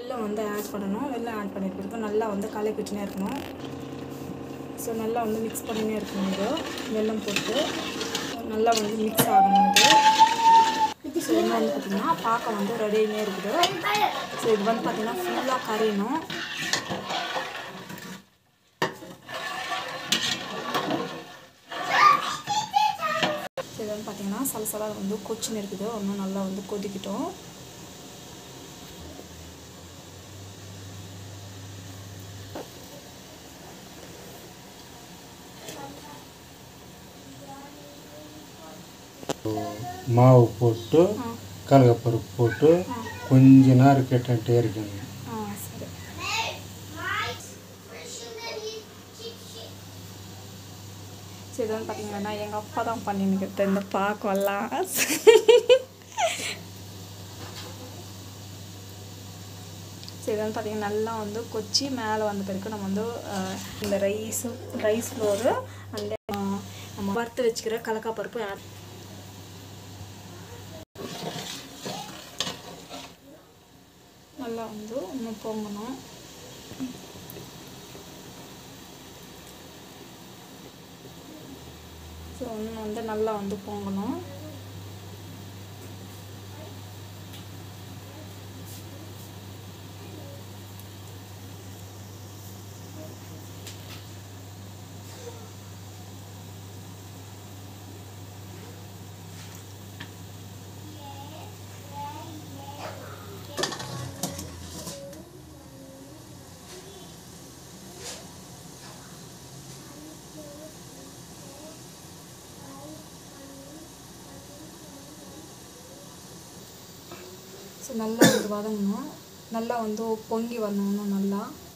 வெல்லம் வந்து ஆட் பண்ணணும் வெல்லம் ஆட் பண்ணிட்டு பிறகு நல்லா வந்து கலக்கி வச்சுனே இருக்கணும் ஸோ நல்லா வந்து மிக்ஸ் பண்ணினே இருக்கணும் இது வெல்லம் போட்டு நல்லா வந்து மிக்ஸ் ஆகணும் இது ஸோ இன்னும் வந்து பார்த்திங்கன்னா பார்க்க வந்து ரெடியாகினே இருக்குது ஸோ இது வந்து பார்த்திங்கன்னா ஃபுல்லாக கரையணும் ஸோ இது வந்து பார்த்திங்கன்னா சலசலா வந்து கொச்சின்னு இருக்குது இன்னும் நல்லா வந்து கொதிக்கிட்டோம் மாவு போட்டு கடலைப்பருப்பு போட்டு கொஞ்ச நேரம் கேட்டுட்டே இருக்கணும் ஆ சரி ஸோ இது வந்து பார்த்தீங்கன்னா எங்கள் அப்பா தான் பண்ணினுக்கிட்ட இந்த பாக்கெல்லாம் ஸோ இது வந்து பார்த்தீங்கன்னா நல்லா வந்து கொச்சி மேலே வந்த பிறகு நம்ம வந்து அஹ், இந்த ரைஸு ரைஸ் ஃப்ளோரு அந்த நம்ம வறுத்து வச்சுக்கிற கலக்கா பருப்பு add நல்லா வந்து இன்னும் பொங்கணும் ஸோ இன்னும் வந்து நல்லா வந்து பொங்கணும் ஸோ நல்லா வந்து வதங்கணும் நல்லா வந்து பொங்கி வரணும் இன்னும் நல்லா